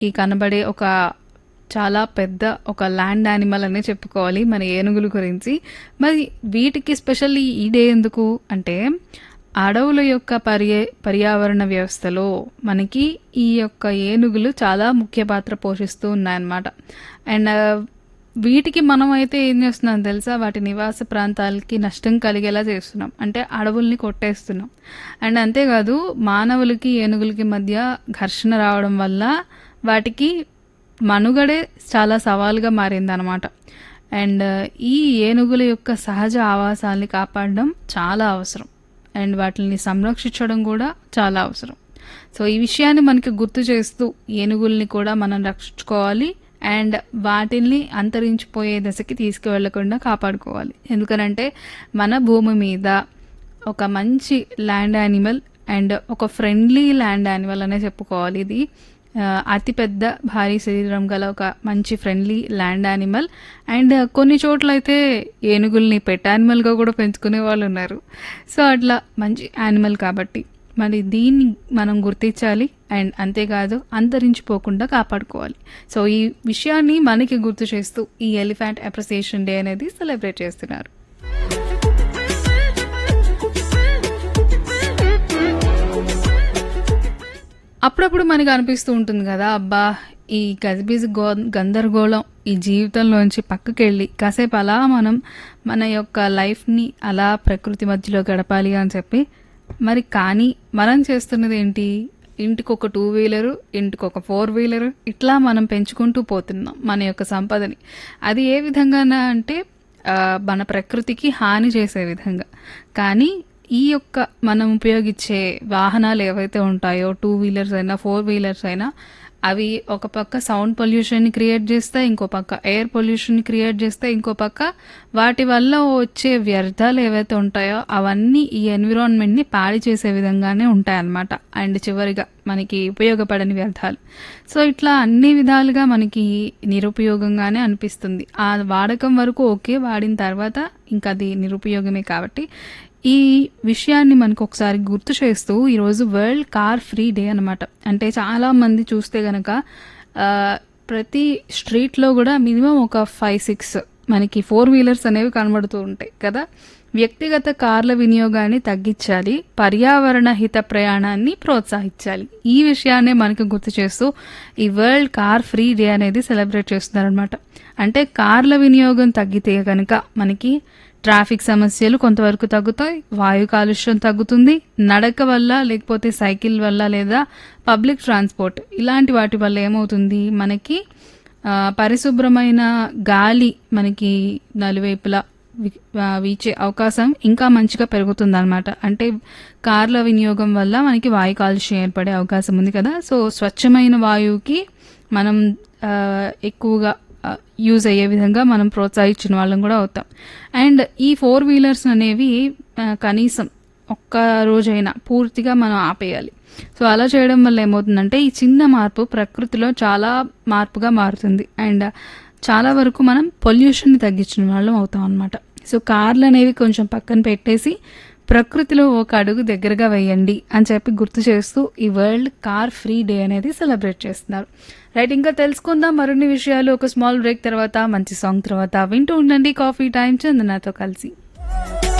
ఈ కనబడే ఒక చాలా పెద్ద ఒక ల్యాండ్ యానిమల్ అనే చెప్పుకోవాలి మన ఏనుగుల గురించి మరి వీటికి స్పెషల్లీ ఈ డే ఎందుకు అంటే అడవుల యొక్క పర్య పర్యావరణ వ్యవస్థలో మనకి ఈ యొక్క ఏనుగులు చాలా ముఖ్య పాత్ర పోషిస్తూ ఉన్నాయన్నమాట అండ్ వీటికి మనం అయితే ఏం చేస్తున్నాం తెలుసా వాటి నివాస ప్రాంతాలకి నష్టం కలిగేలా చేస్తున్నాం అంటే అడవుల్ని కొట్టేస్తున్నాం అండ్ అంతేకాదు మానవులకి ఏనుగులకి మధ్య ఘర్షణ రావడం వల్ల వాటికి మనుగడే చాలా సవాలుగా మారిందనమాట అండ్ ఈ ఏనుగుల యొక్క సహజ ఆవాసాల్ని కాపాడడం చాలా అవసరం అండ్ వాటిని సంరక్షించడం కూడా చాలా అవసరం సో ఈ విషయాన్ని మనకి గుర్తు చేస్తూ ఏనుగుల్ని కూడా మనం రక్షించుకోవాలి అండ్ వాటిల్ని అంతరించిపోయే దశకి తీసుకువెళ్లకుండా కాపాడుకోవాలి ఎందుకనంటే మన భూమి మీద ఒక మంచి ల్యాండ్ యానిమల్ అండ్ ఒక ఫ్రెండ్లీ ల్యాండ్ యానిమల్ అనే చెప్పుకోవాలి ఇది ఆ, అతిపెద్ద భారీ శరీరం గల ఒక మంచి ఫ్రెండ్లీ ల్యాండ్ యానిమల్ అండ్ కొన్ని చోట్ల అయితే ఏనుగుల్ని పెట్ యానిమల్గా కూడా పెంచుకునే వాళ్ళు ఉన్నారు సో అట్లా మంచి యానిమల్ కాబట్టి మరి దీన్ని మనం గుర్తించాలి అండ్ అంతేకాదు అంతరించిపోకుండా కాపాడుకోవాలి సో ఈ విషయాన్ని మనకి గుర్తు చేస్తూ ఈ ఎలిఫెంట్ అప్రిసియేషన్ డే అనేది సెలబ్రేట్ చేస్తున్నారు అప్పుడప్పుడు మనకి అనిపిస్తూ ఉంటుంది కదా అబ్బా ఈ గజిబిజి గో గందరగోళం ఈ జీవితంలోంచి పక్కకి వెళ్ళి కాసేపు అలా మనం మన యొక్క లైఫ్ని అలా ప్రకృతి మధ్యలో గడపాలి అని చెప్పి మరి కానీ మనం చేస్తున్నది ఏంటి ఇంటికి ఒక టూ వీలరు ఇంటికి ఒక ఫోర్ వీలరు ఇట్లా మనం పెంచుకుంటూ పోతున్నాం మన యొక్క సంపదని అది ఏ విధంగానా అంటే ఆ, మన ప్రకృతికి హాని చేసే విధంగా కానీ ఈ యొక్క మనం ఉపయోగించే వాహనాలు ఏవైతే ఉంటాయో టూ వీలర్స్ అయినా ఫోర్ వీలర్స్ అయినా అవి ఒక పక్క సౌండ్ పొల్యూషన్ క్రియేట్ చేస్తాయి ఇంకో పక్క ఎయిర్ పొల్యూషన్ క్రియేట్ చేస్తాయి ఇంకో పక్క వాటి వల్ల వచ్చే వ్యర్థాలు ఏవైతే ఉంటాయో అవన్నీ ఈ ఎన్విరాన్మెంట్ ని పాడి చేసే విధంగానే ఉంటాయన్నమాట అండ్ చివరిగా మనకి ఉపయోగపడని వ్యర్థాలు సో ఇట్లా అన్ని విధాలుగా మనకి నిరుపయోగంగానే అనిపిస్తుంది ఆ వాడకం వరకు ఓకే వాడిన తర్వాత ఇంకా అది నిరుపయోగమే కాబట్టి ఈ విషయాన్ని మనకు ఒకసారి గుర్తు చేస్తూ ఈరోజు వరల్డ్ కార్ ఫ్రీ డే అనమాట అంటే చాలా మంది చూస్తే గనక ఆ, ప్రతి స్ట్రీట్లో కూడా మినిమం ఒక ఫైవ్ సిక్స్ మనకి ఫోర్ వీలర్స్ అనేవి కనబడుతూ ఉంటాయి కదా వ్యక్తిగత కార్ల వినియోగాన్ని తగ్గించాలి పర్యావరణ హిత ప్రయాణాన్ని ప్రోత్సహించాలి ఈ విషయాన్ని మనకు గుర్తు చేస్తూ ఈ వరల్డ్ కార్ ఫ్రీ డే అనేది సెలబ్రేట్ చేస్తున్నారనమాట అంటే కార్ల వినియోగం తగ్గితే కనుక మనకి ట్రాఫిక్ సమస్యలు కొంతవరకు తగ్గుతాయి వాయు కాలుష్యం తగ్గుతుంది నడక వల్ల లేకపోతే సైకిల్ వల్ల లేదా పబ్లిక్ ట్రాన్స్పోర్ట్ ఇలాంటి వాటి వల్ల ఏమవుతుంది మనకి ఆ, పరిశుభ్రమైన గాలి మనకి నలువైపులా వి- ఆ, వీచే అవకాశం ఇంకా మంచిగా పెరుగుతుంది అనమాట అంటే కార్ల వినియోగం వల్ల మనకి వాయు కాలుష్యం ఏర్పడే అవకాశం ఉంది కదా సో స్వచ్ఛమైన వాయువుకి మనం ఆ, ఎక్కువగా యూజ్ అయ్యే విధంగా మనం ప్రోత్సహించిన వాళ్ళం కూడా అవుతాం అండ్ ఈ ఫోర్ వీలర్స్ అనేవి ఆ, కనీసం ఒక్క రోజైనా పూర్తిగా మనం ఆపేయాలి సో అలా చేయడం వల్ల ఏమవుతుందంటే ఈ చిన్న మార్పు ప్రకృతిలో చాలా మార్పుగా మారుతుంది అండ్ చాలా వరకు మనం పొల్యూషన్ని తగ్గించిన వాళ్ళం అవుతాం అనమాట సో కార్లు అనేవి కొంచెం పక్కన పెట్టేసి ప్రకృతిలో ఒక అడుగు దగ్గరగా వేయండి అని చెప్పి గుర్తు చేస్తూ ఈ వరల్డ్ కార్ ఫ్రీ డే అనేది సెలబ్రేట్ చేస్తున్నారు రైట్ ఇంకా తెలుసుకుందాం మరిన్ని విషయాలు ఒక స్మాల్ బ్రేక్ తర్వాత మంచి సాంగ్ తర్వాత వింటూ ఉండండి కాఫీ టైం చందనాతో కలిసి